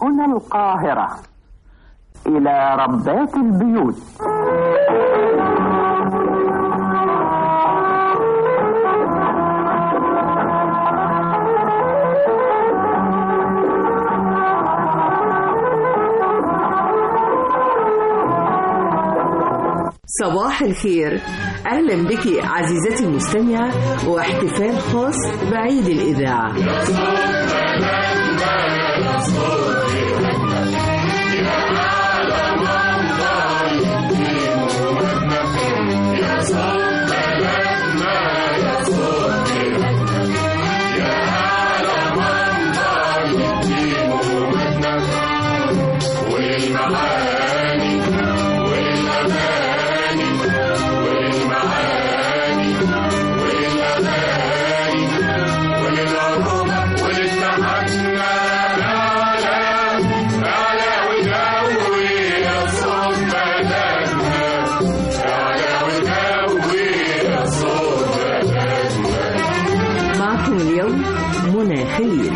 هنا القاهرة إلى ربات البيوت صباح الخير أهلا بك عزيزتي المستمعة واحتفال خاص بعيد الإذاعة معكم اليوم منى خليل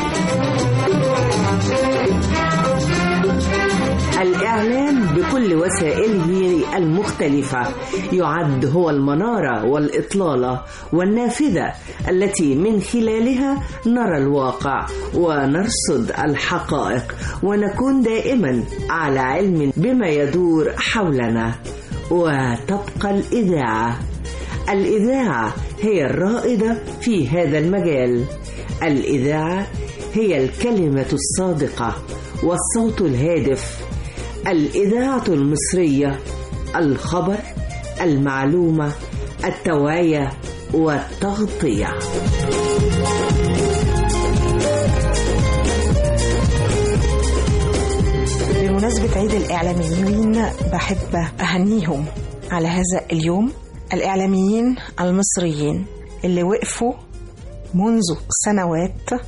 الإعلام بكل وسائله المختلفة يعد هو المنارة والإطلالة والنافذة التي من خلالها نرى الواقع ونرصد الحقائق ونكون دائما على علم بما يدور حولنا وتبقى الإذاعة الإذاعة هي الرائدة في هذا المجال الإذاعة هي الكلمة الصادقة والصوت الهادف الإذاعة المصرية الخبر المعلومة التوعية والتغطية بمناسبة عيد الإعلاميين بحب أهنيهم على هذا اليوم الإعلاميين المصريين اللي وقفوا منذ سنوات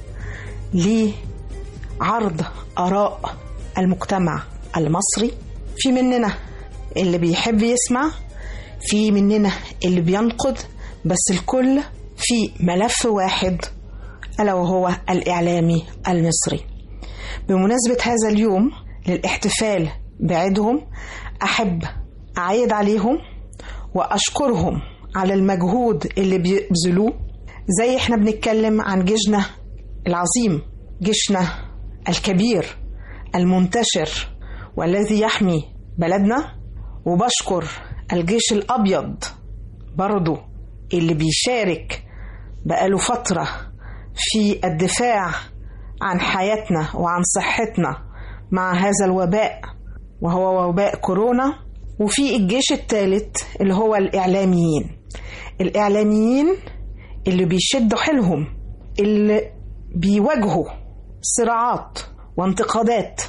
لعرض آراء المجتمع المصري في مننا اللي بيحب يسمع في مننا اللي بينقد بس الكل في ملف واحد ألا وهو الإعلامي المصري بمناسبة هذا اليوم للاحتفال بعيدهم أحب أعيد عليهم وأشكرهم على المجهود اللي بيبذلوه زي احنا بنتكلم عن جيشنا العظيم جيشنا الكبير المنتشر والذي يحمي بلدنا وبشكر الجيش الأبيض برضو اللي بيشارك بقاله فترة في الدفاع عن حياتنا وعن صحتنا مع هذا الوباء وهو وباء كورونا وفي الجيش الثالث اللي هو الإعلاميين الإعلاميين اللي بيشدوا حيلهم اللي بيواجهوا صراعات وانتقادات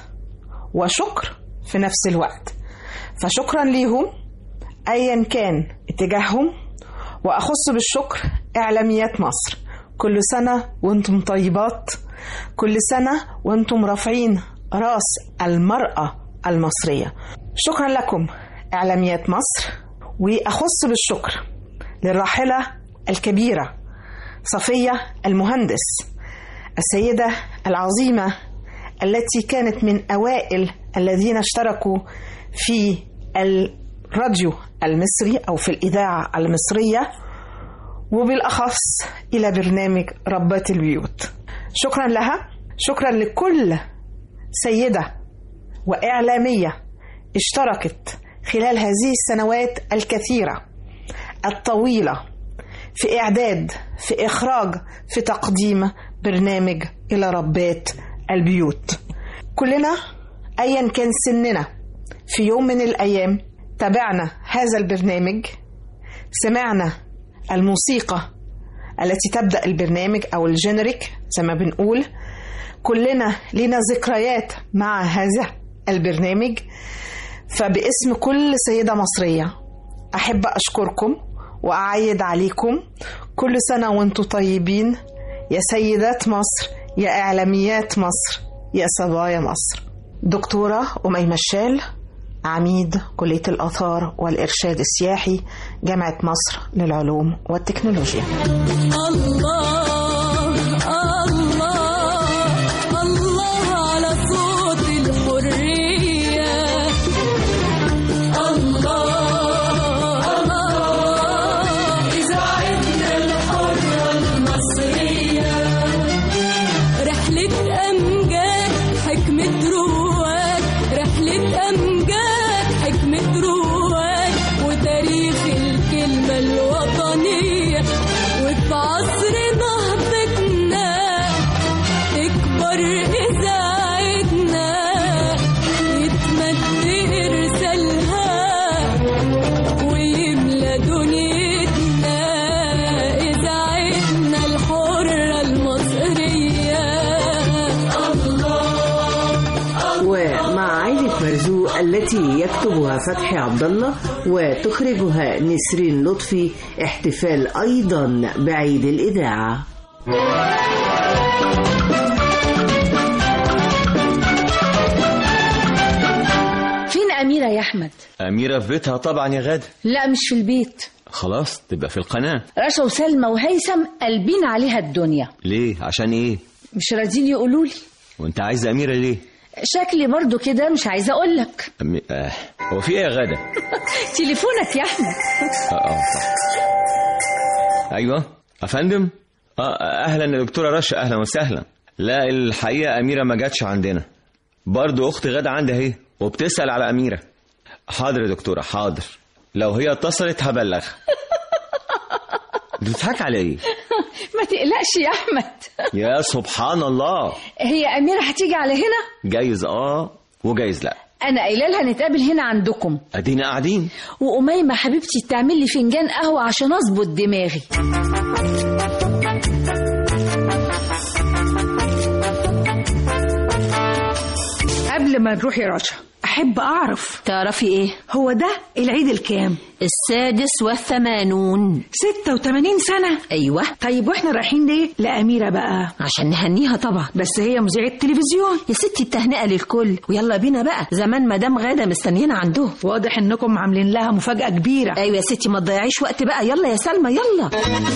وشكر في نفس الوقت فشكرا ليهم ايا كان اتجاههم واخص بالشكر اعلاميات مصر كل سنه وانتم طيبات كل سنه وانتم رافعين راس المراه المصريه شكرا لكم اعلاميات مصر واخص بالشكر للراحله الكبيره صفيه المهندس السيده العظيمه التي كانت من اوائل الذين اشتركوا في الراديو المصري او في الاذاعه المصريه وبالاخص الى برنامج ربات البيوت شكرا لها شكرا لكل سيده واعلاميه اشتركت خلال هذه السنوات الكثيره الطويله في اعداد في اخراج في تقديم برنامج الى ربات البيوت كلنا ايا كان سننا في يوم من الايام تابعنا هذا البرنامج سمعنا الموسيقى التي تبدا البرنامج او الجينيريك زي ما بنقول كلنا لنا ذكريات مع هذا البرنامج فباسم كل سيده مصريه احب اشكركم واعيد عليكم كل سنه وانتم طيبين يا سيدات مصر يا اعلاميات مصر يا صبايا مصر دكتوره اميمه الشال عميد كليه الاثار والارشاد السياحي جامعه مصر للعلوم والتكنولوجيا الله الله الله على صوت ومع عائلة مرزوق التي يكتبها فتحي عبد الله وتخرجها نسرين لطفي احتفال أيضا بعيد الإذاعة فين أميرة يا أحمد؟ أميرة في بيتها طبعا يا غادة لا مش في البيت خلاص تبقى في القناة رشا وسلمى وهيثم قلبين عليها الدنيا ليه عشان ايه مش راضيين يقولوا لي وانت عايزة أميرة ليه شكلي برضو كده مش عايزة أقول لك أمي... آه. هو في ايه يا غادة تليفونك يا أحمد آه آه صح. ايوه افندم اه اهلا يا دكتورة رشا اهلا وسهلا لا الحقيقة أميرة ما جاتش عندنا برضو أخت غادة عندها اهي وبتسأل على أميرة حاضر يا دكتورة حاضر لو هي اتصلت هبلغها بتضحك على ايه ما تقلقش يا أحمد يا سبحان الله هي أميرة هتيجي على هنا جايز اه وجايز لا أنا قايلة لها نتقابل هنا عندكم ادينا قاعدين وأميمة حبيبتي تعمل لي فنجان قهوة عشان أظبط دماغي قبل ما نروح يا رشا أحب أعرف تعرفي ايه هو ده العيد الكام؟ السادس والثمانون 86 سنة ايوه طيب واحنا رايحين ليه؟ لأميرة بقى عشان نهنيها طبعا بس هي مذيعة تلفزيون يا ستي التهنئه للكل ويلا بينا بقى زمان مدام غاده مستنيانا عندهم واضح انكم عاملين لها مفاجأة كبيرة ايوه يا ستي ما تضيعيش وقت بقى يلا يا سلمى يلا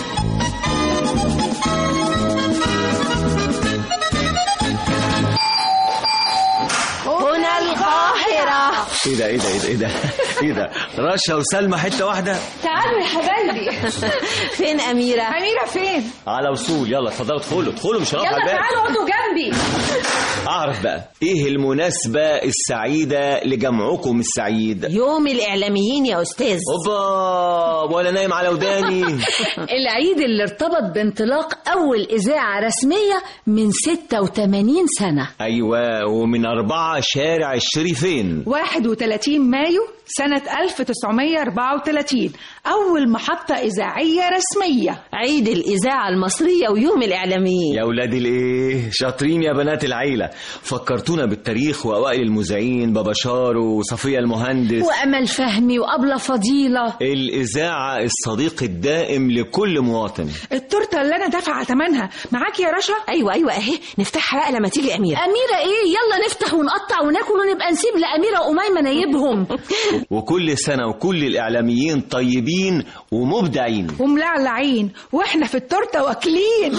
هنا القاهرة ايه ده ايه ده ايه ده ايه ده ايه ده رشا وسلمى حته واحده تعالوا يا حبايبي فين أميرة؟ أميرة فين؟ على وصول يلا اتفضلوا ادخلوا ادخلوا مش هنقف على يلا الباب تعالوا اقعدوا جنبي اعرف بقى ايه المناسبه السعيده لجمعكم السعيد يوم الإعلاميين يا أستاذ اوبا ولا نايم على وداني العيد اللي ارتبط بانطلاق أول إذاعة رسمية من 86 سنة ايوه ومن اربعه شارع الشريفين 31 مايو سنة 1934 أول محطة إذاعية رسمية عيد الإذاعة المصرية ويوم الإعلاميين يا ولاد الايه شاطرين يا بنات العيله فكرتونا بالتاريخ واوائل المذيعين بابا شارو وصفيه المهندس وأمل فهمي وأبلة فضيلة الإذاعة الصديق الدائم لكل مواطن التورتة اللي أنا دافعة ثمنها معاك يا رشا؟ أيوة أيوة أهي نفتحها بقى لما تيجي أميرة أميرة إيه يلا نفتح ونقطع وناكل ونبقى نسيب لأميرة وأميمة نايبهم وكل سنة وكل الإعلاميين طيبين ومبدعين وملعلعين واحنا في التورتة واكلين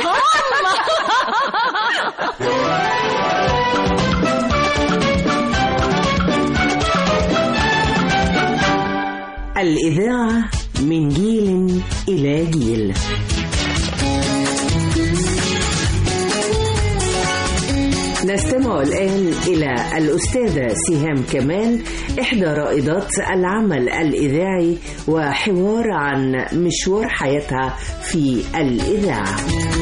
الإذاعة من جيل إلى جيل نستمع الآن إلى الأستاذة سهام كمال إحدى رائدات العمل الإذاعي وحوار عن مشوار حياتها في الإذاعة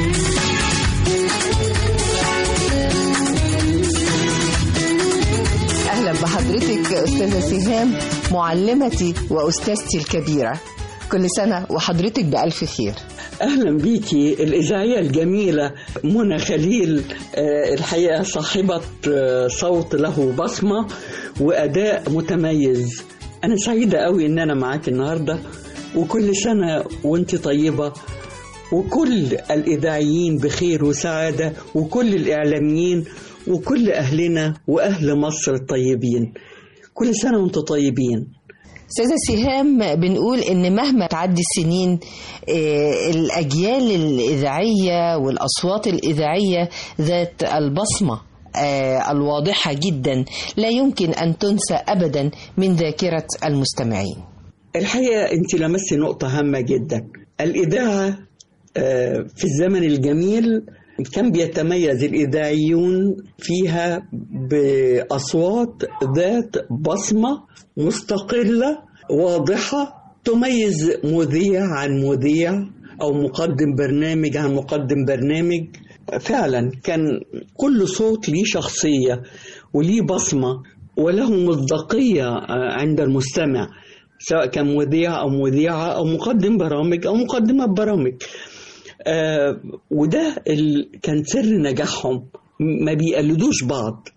أهلا بحضرتك أستاذة سهام معلمتي وأستاذتي الكبيرة كل سنة وحضرتك بألف خير اهلا بيكي الاذاعيه الجميله منى خليل آه، الحقيقه صاحبه آه، صوت له بصمه واداء متميز انا سعيده قوي ان انا معاك النهارده وكل سنه وانت طيبه وكل الاذاعيين بخير وسعاده وكل الاعلاميين وكل اهلنا واهل مصر الطيبين كل سنه وانتم طيبين أستاذة سهام بنقول إن مهما تعدي السنين آه، الأجيال الإذاعية والأصوات الإذاعية ذات البصمة آه، الواضحة جدا لا يمكن أن تنسى أبدا من ذاكرة المستمعين الحقيقة أنت لمست نقطة هامة جدا الإذاعة آه، في الزمن الجميل كان بيتميز الإذاعيون فيها بأصوات ذات بصمة مستقلة واضحة تميز مذيع عن مذيع أو مقدم برنامج عن مقدم برنامج فعلا كان كل صوت ليه شخصية وليه بصمة وله مصداقية آه، عند المستمع سواء كان مذيع أو مذيعة أو مقدم برامج أو مقدمة برامج آه وده ال... كان سر نجاحهم م- ما بيقلدوش بعض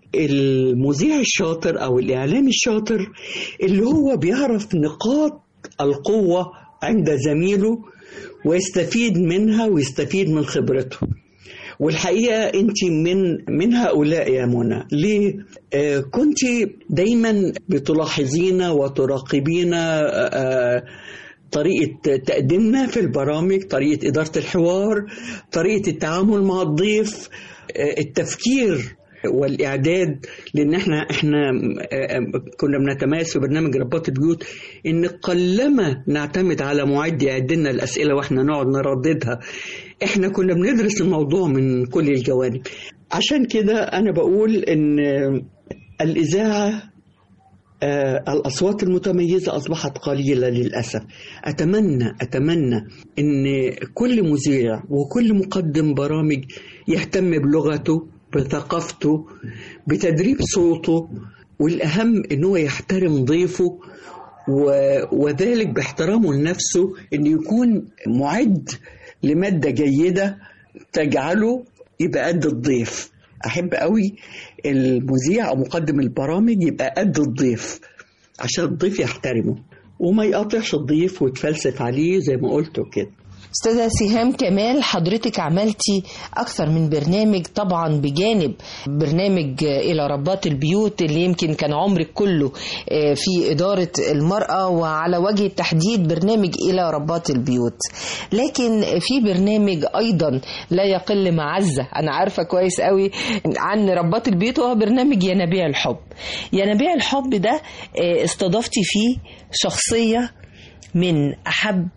المذيع الشاطر او الاعلامي الشاطر اللي هو بيعرف نقاط القوه عند زميله ويستفيد منها ويستفيد من خبرته والحقيقه انت من من هؤلاء يا منى ليه آه كنت دايما بتلاحظينا وتراقبينا آه طريقة تقديمنا في البرامج طريقة إدارة الحوار طريقة التعامل مع الضيف التفكير والاعداد لان احنا احنا كنا بنتميز في برنامج رباط البيوت ان قلما نعتمد على معد يعد لنا الاسئله واحنا نقعد نرددها احنا كنا بندرس الموضوع من كل الجوانب عشان كده انا بقول ان الاذاعه آه الأصوات المتميزة أصبحت قليلة للأسف أتمنى أتمنى أن كل مذيع وكل مقدم برامج يهتم بلغته بثقافته بتدريب صوته والأهم أنه يحترم ضيفه و... وذلك باحترامه لنفسه أنه يكون معد لمادة جيدة تجعله يبقى قد الضيف أحب قوي المذيع أو مقدم البرامج يبقى قد الضيف عشان الضيف يحترمه وما يقاطعش الضيف ويتفلسف عليه زي ما قلت كده استاذة سهام كمال حضرتك عملتي أكثر من برنامج طبعا بجانب برنامج إلى ربات البيوت اللي يمكن كان عمرك كله في إدارة المرأة وعلى وجه التحديد برنامج إلى ربات البيوت لكن في برنامج أيضا لا يقل معزة أنا عارفة كويس قوي عن ربات البيوت وهو برنامج ينابيع الحب ينابيع الحب ده استضفتي فيه شخصية من أحب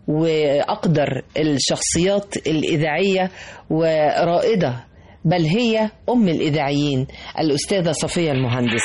واقدر الشخصيات الاذاعيه ورائده بل هي ام الاذاعيين الاستاذه صفيه المهندس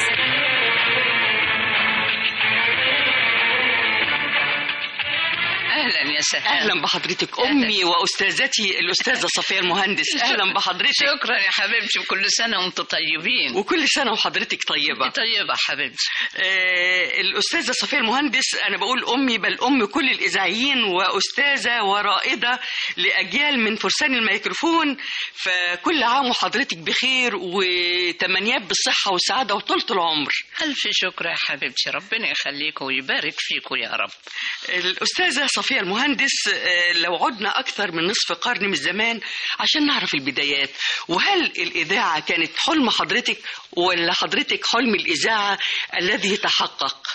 اهلا يا سهام اهلا بحضرتك امي واستاذتي الاستاذه صفيه المهندس اهلا بحضرتك شكرا يا حبيبتي وكل سنه وانتم طيبين وكل سنه وحضرتك طيبه طيبه حبيبتي آه الاستاذه صفيه المهندس انا بقول امي بل ام كل الاذاعيين واستاذه ورائده لاجيال من فرسان الميكروفون فكل عام وحضرتك بخير وتمنيات بالصحه والسعاده وطولة العمر الف شكر يا حبيبتي ربنا يخليكم ويبارك فيكم يا رب الاستاذه صفيه المهندس لو عدنا أكثر من نصف قرن من الزمان عشان نعرف البدايات وهل الإذاعة كانت حلم حضرتك ولا حضرتك حلم الإذاعة الذي تحقق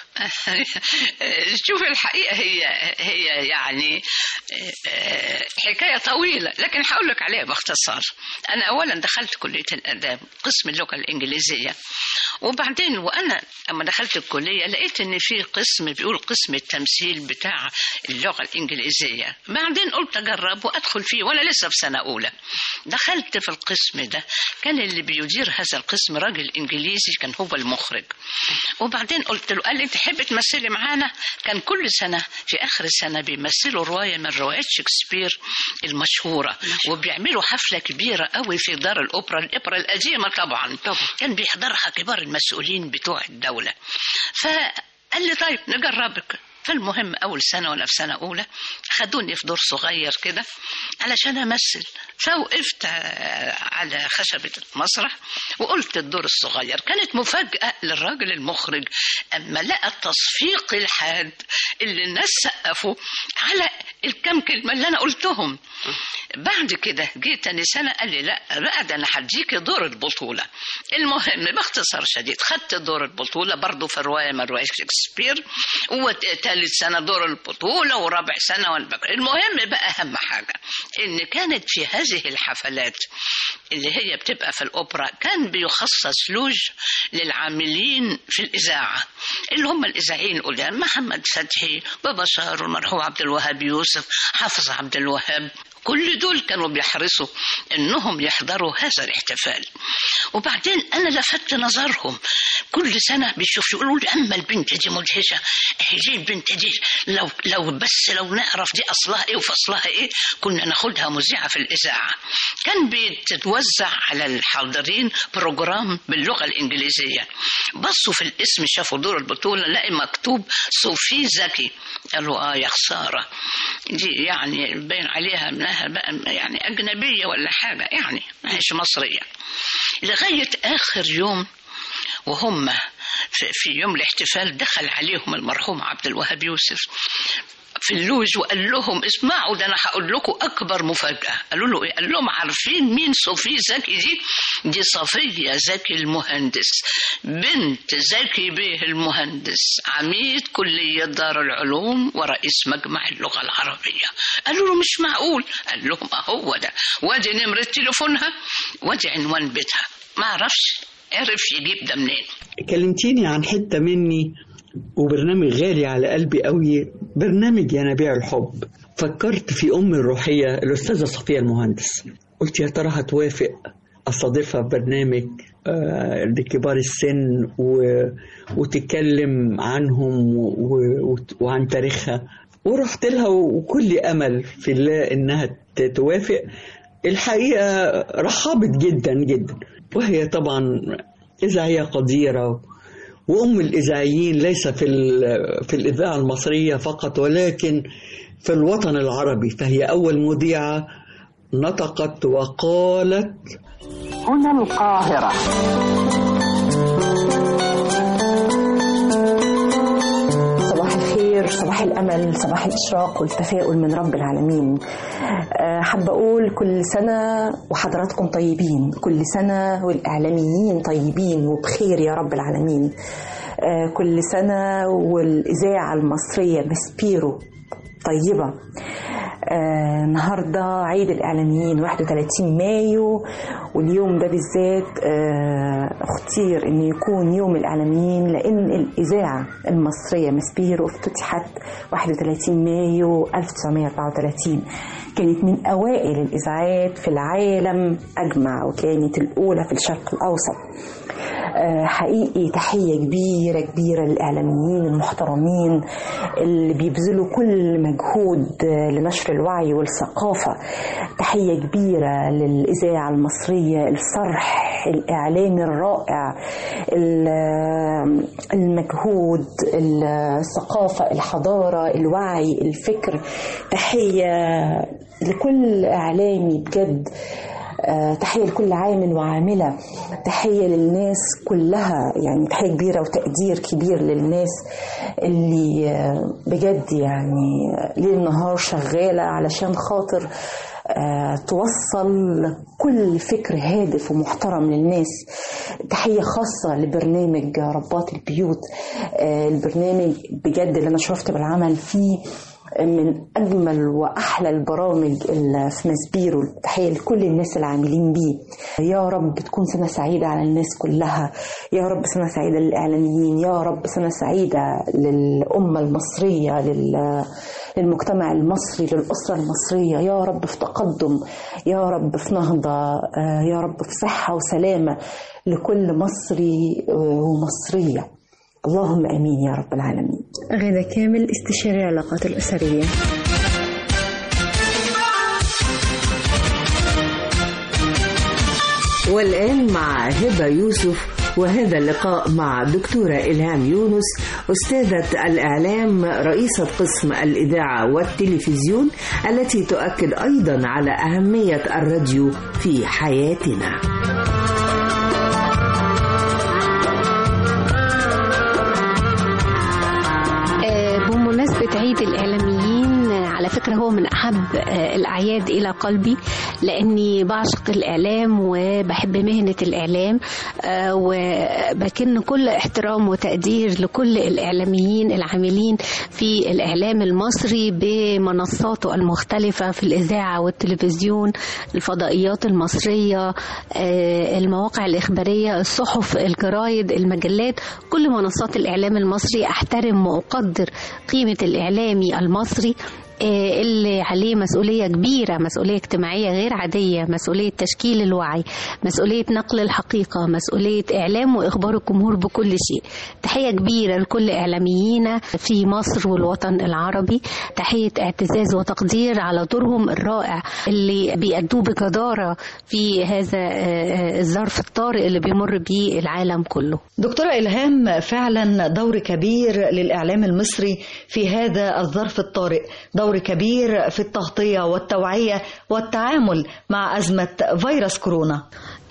شوف الحقيقة هي هي يعني حكاية طويلة لكن هقول لك عليها باختصار أنا أولا دخلت كلية الآداب قسم اللغة الإنجليزية وبعدين وانا اما دخلت الكليه لقيت ان في قسم بيقول قسم التمثيل بتاع اللغه الانجليزيه بعدين قلت اجرب وادخل فيه وانا لسه في سنه اولى دخلت في القسم ده كان اللي بيدير هذا القسم راجل انجليزي كان هو المخرج وبعدين قلت له قال لي تحب تمثلي معانا كان كل سنه في اخر السنه بيمثلوا روايه من روايات شكسبير المشهوره وبيعملوا حفله كبيره قوي في دار الاوبرا الاوبرا القديمه طبعا طبعا كان بيحضرها كبار المسؤولين بتوع الدولة فقال لي طيب نجربك فالمهم أول سنة وأنا في سنة أولى خدوني في دور صغير كده علشان أمثل فوقفت على خشبة المسرح وقلت الدور الصغير كانت مفاجأة للراجل المخرج أما لقى التصفيق الحاد اللي الناس سقفوا على الكم كلمة اللي أنا قلتهم بعد كده جيت تاني سنة قال لي لا بقى ده أنا هديكي دور البطولة المهم باختصار شديد خدت دور البطولة برضه في رواية من رواية شكسبير وتالت سنة دور البطولة ورابع سنة المهم بقى أهم حاجة إن كانت في هذه الحفلات اللي هي بتبقى في الأوبرا كان بيخصص لوج للعاملين في الإذاعة اللي هم الإذاعيين القدام محمد فتحي وبشار والمرحوم عبد الوهاب يوسف حافظ عبد الوهاب كل دول كانوا بيحرصوا انهم يحضروا هذا الاحتفال وبعدين انا لفت نظرهم كل سنه بيشوفوا يقولوا لي اما البنت دي مدهشه هي البنت دي لو لو بس لو نعرف دي اصلها ايه وفصلها ايه كنا ناخدها مذيعه في الاذاعه كان بيتوزع على الحاضرين بروجرام باللغه الانجليزيه بصوا في الاسم شافوا دور البطوله لقي مكتوب صوفي زكي قالوا اه يا خساره دي يعني باين عليها انها بقى يعني اجنبيه ولا حاجه يعني ما هيش مصريه لغايه اخر يوم وهم في, في يوم الاحتفال دخل عليهم المرحوم عبد الوهاب يوسف في اللوج وقال لهم اسمعوا ده انا هقول لكم اكبر مفاجاه قالوا له ايه قال لهم عارفين مين صوفي زكي دي دي صفيه زكي المهندس بنت زكي بيه المهندس عميد كليه دار العلوم ورئيس مجمع اللغه العربيه قالوا له مش معقول قال لهم اهو ده وادي نمره تليفونها وادي عنوان بيتها ما اعرفش عرف يجيب ده منين كلمتيني عن حتة مني وبرنامج غالي على قلبي قوي برنامج ينابيع الحب فكرت في أمي الروحية الأستاذة صفية المهندس قلت يا ترى هتوافق أستضيفها في برنامج آه، لكبار السن و... وتتكلم عنهم و... و... وعن تاريخها ورحت لها وكل أمل في الله إنها ت- توافق الحقيقة رحبت جدا جدا وهي طبعا إذاعية قديرة وأم الإذاعيين ليس في ال- في الإذاعة المصرية فقط ولكن في الوطن العربي فهي أول مذيعة نطقت وقالت هنا القاهرة صباح الخير صباح الأمل صباح الإشراق والتفاؤل من رب العالمين آه، حابة أقول كل سنة وحضراتكم طيبين كل سنة والإعلاميين طيبين وبخير يا رب العالمين آه، كل سنة والإذاعة المصرية مسبيرو طيبة آه، النهاردة عيد الإعلاميين 31 مايو واليوم ده بالذات آه، اختير أن يكون يوم الإعلاميين لأن الإذاعة المصرية مسبيرو افتتحت 31 مايو 1934 كانت من أوائل الإذاعات في العالم أجمع وكانت الأولى في الشرق الأوسط آه، حقيقي تحية كبيرة كبيرة للإعلاميين المحترمين اللي بيبذلوا كل مجهود آه، لنشر الوعي والثقافة تحية كبيرة للإذاعة المصرية الصرح الإعلامي الرائع ال- آه، المجهود الثقافة الحضارة الوعي الفكر تحية لكل إعلامي بجد آه، تحية لكل عامل وعاملة تحية للناس كلها يعني تحية كبيرة وتقدير كبير للناس اللي آه، بجد يعني ليل نهار شغالة علشان خاطر آه، توصل كل فكر هادف ومحترم للناس تحية خاصة لبرنامج رباط البيوت آه، البرنامج بجد اللي أنا شرفت بالعمل فيه من أجمل وأحلى البرامج اللي في مسبيرو تحية لكل الناس العاملين بيه يا رب تكون سنة سعيدة على الناس كلها يا رب سنة سعيدة للإعلاميين يا رب سنة سعيدة للأمة المصرية لل للمجتمع المصري للأسرة المصرية يا رب في تقدم يا رب في نهضة آه، يا رب في صحة وسلامة لكل مصري آه، ومصرية اللهم امين يا رب العالمين. غادة كامل استشاري العلاقات الأسرية والآن مع هبة يوسف وهذا اللقاء مع دكتورة إلهام يونس أستاذة الإعلام رئيسة قسم الإذاعة والتلفزيون التي تؤكد أيضا على أهمية الراديو في حياتنا آه، بمناسبة عيد الإعلاميين آه، على فكرة هو من أحب آه، الأعياد إلى قلبي لأني بعشق الإعلام وبحب مهنة الإعلام آه، وبكن كل احترام وتقدير لكل الإعلاميين العاملين في الإعلام المصري بمنصاته المختلفة في الإذاعة والتلفزيون الفضائيات المصرية آه، المواقع الإخبارية الصحف الجرايد المجلات كل منصات الإعلام المصري أحترم وأقدر قيمة الإعلامي المصري آه، اللي عليه مسؤولية كبيرة مسؤولية اجتماعية غير عادية مسؤولية تشكيل الوعي مسؤولية نقل الحقيقة مسؤولية إعلام وإخبار الجمهور بكل شيء تحية كبيرة لكل إعلاميين في مصر والوطن العربي تحية اعتزاز وتقدير على دورهم الرائع اللي بيأدوه بجدارة في هذا آه، الظرف الطارئ اللي بيمر بيه العالم كله دكتورة إلهام فعلا دور كبير للإعلام المصري في هذا الظرف الطارئ دور كبير في التغطية والتوعية والتعامل مع أزمة فيروس كورونا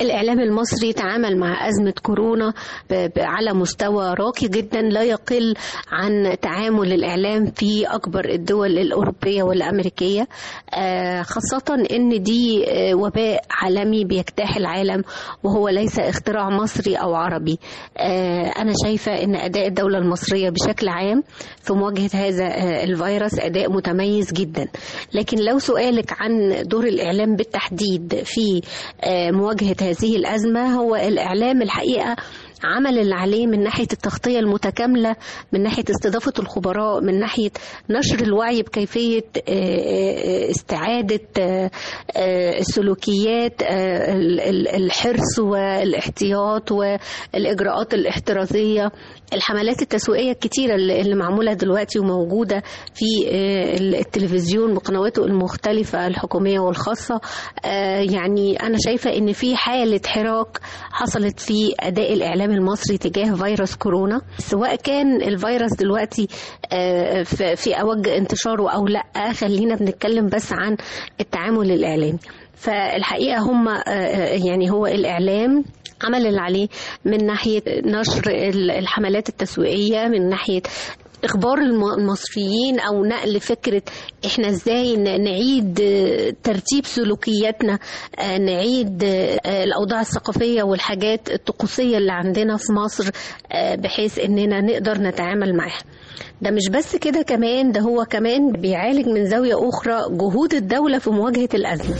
الإعلام المصري تعامل مع أزمة كورونا ب- ب- على مستوى راقي جدا لا يقل عن تعامل الإعلام في أكبر الدول الأوروبية والأمريكية آه، خاصة إن دي آه، وباء عالمي بيجتاح العالم وهو ليس اختراع مصري أو عربي آه، أنا شايفة إن أداء الدولة المصرية بشكل عام في مواجهة هذا آه، الفيروس أداء متميز جدا لكن لو سؤالك عن دور الإعلام بالتحديد في آه، مواجهة هذه الأزمة هو الإعلام الحقيقة عمل اللي عليه من ناحية التغطية المتكاملة من ناحية استضافة الخبراء من ناحية نشر الوعي بكيفية آه، آه، استعادة آه، آه، السلوكيات آه، ال- ال- الحرص والاحتياط والإجراءات الاحترازية الحملات التسويقية الكتيرة اللي اللي معمولة دلوقتي وموجودة في آه، التلفزيون بقنواته المختلفة الحكومية والخاصة آه، يعني أنا شايفة إن في حالة حراك حصلت في أداء الإعلام المصري تجاه فيروس كورونا سواء كان الفيروس دلوقتي آه، في في أوج انتشاره أو لأ خلينا بنتكلم بس عن التعامل الإعلامي فالحقيقة هم آه، آه، يعني هو الإعلام عمل اللي عليه من ناحية نشر ال- الحملات التسويقية من ناحية اخبار الم- المصريين او نقل فكره احنا ازاي ن- نعيد آه، ترتيب سلوكياتنا آه، نعيد آه، الاوضاع الثقافيه والحاجات الطقوسيه اللي عندنا في مصر آه، بحيث اننا نقدر نتعامل معاها ده مش بس كده كمان ده هو كمان بيعالج من زاويه اخرى جهود الدوله في مواجهه الازمه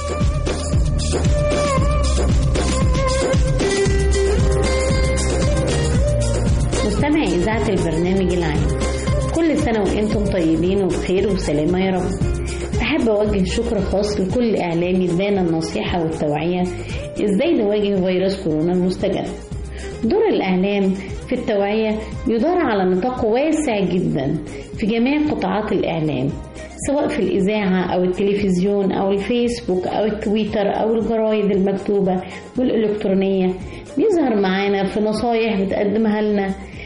مستمعي إذاعة البرنامج العام كل سنة وأنتم طيبين وبخير وسلامة يا رب أحب أوجه شكر خاص لكل إعلامي ادانا النصيحة والتوعية إزاي نواجه فيروس كورونا المستجد دور الإعلام في التوعية يدار على نطاق واسع جدا في جميع قطاعات الإعلام سواء في الإذاعة أو التلفزيون أو الفيسبوك أو التويتر أو الجرايد المكتوبة والإلكترونية بيظهر معانا في نصايح بتقدمها لنا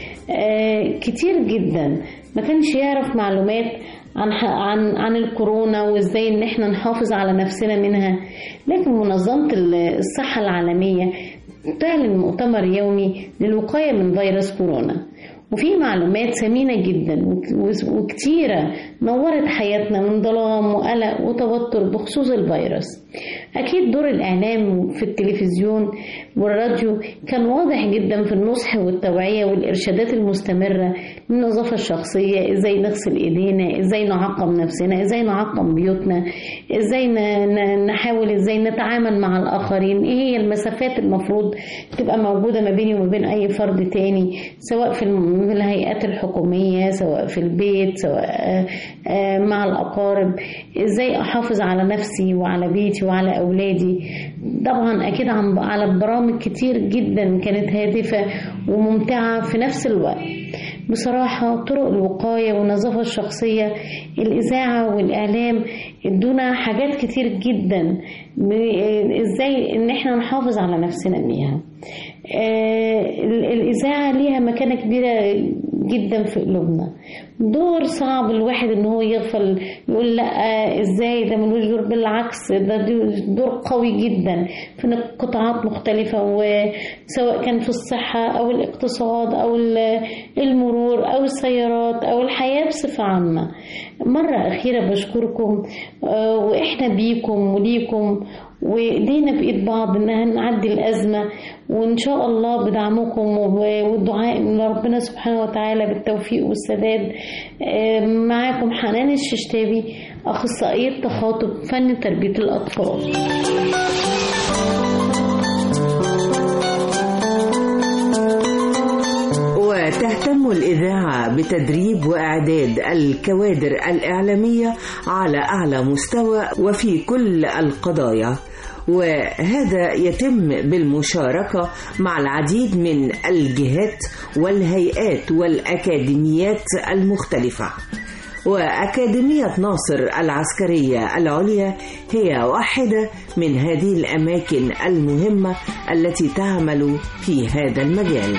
آه، كتير جدا ما كانش يعرف معلومات عن عن عن الكورونا وازاي ان احنا نحافظ على نفسنا منها لكن منظمة الصحة العالمية تعلن مؤتمر يومي للوقاية من فيروس كورونا وفي معلومات ثمينة جدا وك- وكتيرة نورت حياتنا من ظلام وقلق وتوتر بخصوص الفيروس أكيد دور الإعلام في التلفزيون والراديو كان واضح جدا في النصح والتوعية والإرشادات المستمرة للنظافة الشخصية إزاي نغسل إيدينا إزاي نعقم نفسنا إزاي نعقم بيوتنا إزاي ن- ن- نحاول إزاي نتعامل مع الآخرين إيه هي المسافات المفروض تبقى موجودة ما بيني وما بين أي فرد تاني سواء في الم- في الهيئات الحكومية سواء في البيت سواء آه، آه، مع الأقارب إزاي أحافظ على نفسي وعلى بيتي وعلى أولادي طبعا أكيد عن على برامج كتير جدا كانت هادفة وممتعة في نفس الوقت بصراحة طرق الوقاية والنظافة الشخصية الإذاعة والإعلام ادونا حاجات كتير جدا ب- ازاي ان احنا نحافظ على نفسنا بيها آه، ال- الإذاعة ليها مكانة كبيرة جدا في قلوبنا دور صعب الواحد ان هو يغفل يقول لا ازاي ده ملوش دور بالعكس ده دي- دور قوي جدا في قطاعات مختلفة وسواء كان في الصحة او الاقتصاد او ال- المرور او السيارات او الحياة بصفة عامة مرة أخيرة بشكركم آه، وإحنا بيكم وليكم وإيدينا بإيد بعض إنها نعدي الأزمة وإن شاء الله بدعمكم وب- والدعاء من ربنا سبحانه وتعالى بالتوفيق والسداد آه، معاكم حنان الششتابي أخصائية تخاطب فن تربية الأطفال وتهتم الإذاعة بتدريب وإعداد الكوادر الإعلامية على أعلى مستوى وفي كل القضايا وهذا يتم بالمشاركة مع العديد من الجهات والهيئات والأكاديميات المختلفة وأكاديمية ناصر العسكرية العليا هي واحدة من هذه الأماكن المهمة التي تعمل في هذا المجال.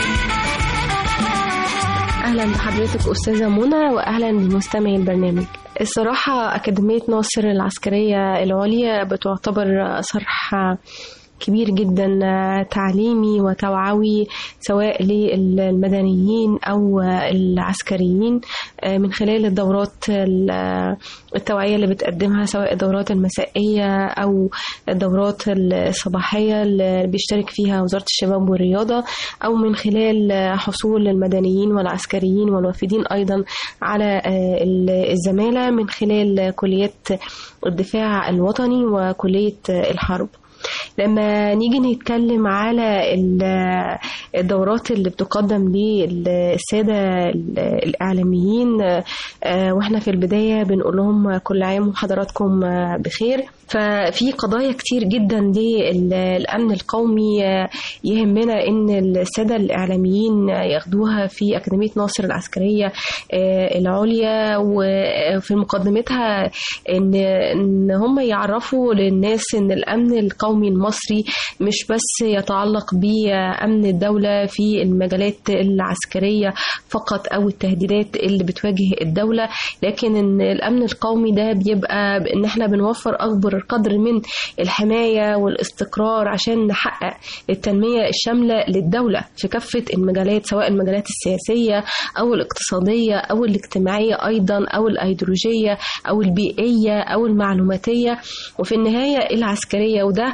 أهلا بحضرتك أستاذة منى وأهلا بمستمعي البرنامج الصراحة أكاديمية ناصر العسكرية العليا بتعتبر صرح كبير جدا تعليمي وتوعوي سواء للمدنيين أو العسكريين من خلال الدورات التوعية اللي بتقدمها سواء الدورات المسائية أو الدورات الصباحية اللي بيشترك فيها وزارة الشباب والرياضة أو من خلال حصول المدنيين والعسكريين والوافدين أيضا على الزمالة من خلال كليات الدفاع الوطني وكلية الحرب لما نيجي نتكلم على الدورات اللي بتقدم للسادة الإعلاميين واحنا في البداية بنقول لهم كل عام وحضراتكم بخير ففي قضايا كتير جدا للأمن القومي يهمنا إن السادة الإعلاميين ياخدوها في أكاديمية ناصر العسكرية العليا وفي مقدمتها إن إن هم يعرفوا للناس إن الأمن القومي المصري مش بس يتعلق بأمن الدولة في المجالات العسكرية فقط أو التهديدات اللي بتواجه الدولة لكن إن الأمن القومي ده بيبقى إن إحنا بنوفر أكبر قدر من الحماية والاستقرار عشان نحقق التنمية الشاملة للدولة في كافة المجالات سواء المجالات السياسية أو الاقتصادية أو الاجتماعية أيضا أو الأيديولوجية أو البيئية أو المعلوماتية وفي النهاية العسكرية وده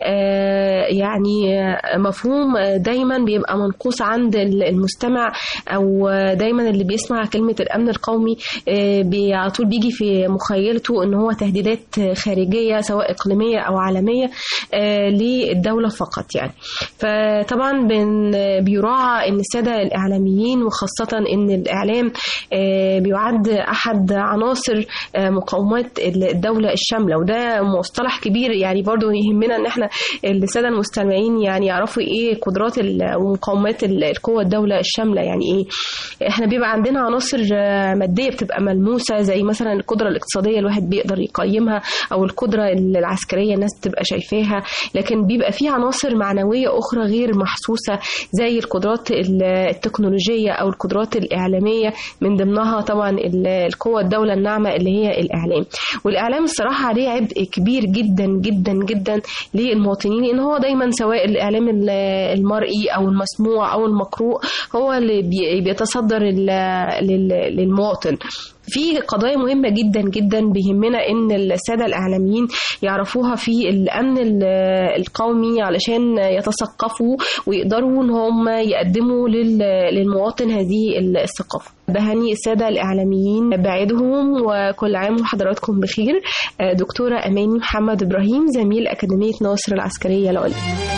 يعني مفهوم دايما بيبقى منقوص عند المستمع أو دايما اللي بيسمع كلمة الأمن القومي على طول بيجي في مخيلته إن هو تهديدات خارجية سواء إقليمية أو عالمية للدولة فقط يعني فطبعا بيراعى أن السادة الإعلاميين وخاصة أن الإعلام بيعد أحد عناصر مقاومات الدولة الشاملة وده مصطلح كبير يعني برضو يهمنا أن احنا السادة المستمعين يعني يعرفوا إيه قدرات ومقاومات القوة الدولة الشاملة يعني إيه احنا بيبقى عندنا عناصر مادية بتبقى ملموسة زي مثلا القدرة الاقتصادية الواحد بيقدر يقيمها او القدره العسكريه الناس تبقى شايفاها لكن بيبقى في عناصر معنويه اخرى غير محسوسه زي القدرات التكنولوجيه او القدرات الاعلاميه من ضمنها طبعا القوه الدوله الناعمه اللي هي الاعلام والاعلام الصراحه عليه عبء كبير جدا جدا جدا للمواطنين لان هو دايما سواء الاعلام المرئي او المسموع او المقروء هو اللي بيتصدر للمواطن في قضايا مهمة جدا جدا بيهمنا ان السادة الاعلاميين يعرفوها في الامن القومي علشان يتثقفوا ويقدروا ان هم يقدموا للمواطن هذه الثقافة بهني السادة الإعلاميين بعيدهم وكل عام وحضراتكم بخير دكتورة أماني محمد إبراهيم زميل أكاديمية ناصر العسكرية العليا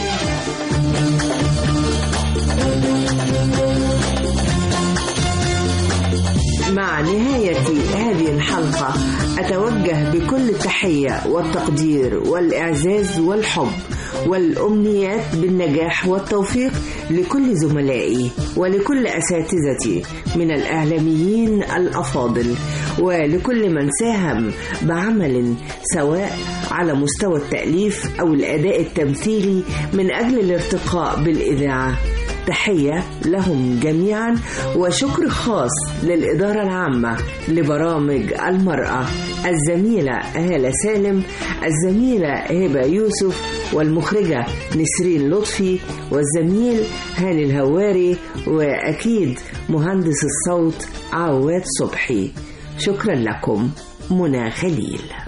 مع نهاية هذه الحلقة أتوجه بكل التحية والتقدير والإعزاز والحب والأمنيات بالنجاح والتوفيق لكل زملائي ولكل أساتذتي من الإعلاميين الأفاضل ولكل من ساهم بعمل سواء على مستوى التأليف أو الأداء التمثيلي من أجل الارتقاء بالإذاعة تحية لهم جميعا وشكر خاص للإدارة العامة لبرامج المرأة الزميلة هالة سالم الزميلة هبة يوسف والمخرجة نسرين لطفي والزميل هاني الهواري وأكيد مهندس الصوت عواد صبحي شكرا لكم منى خليل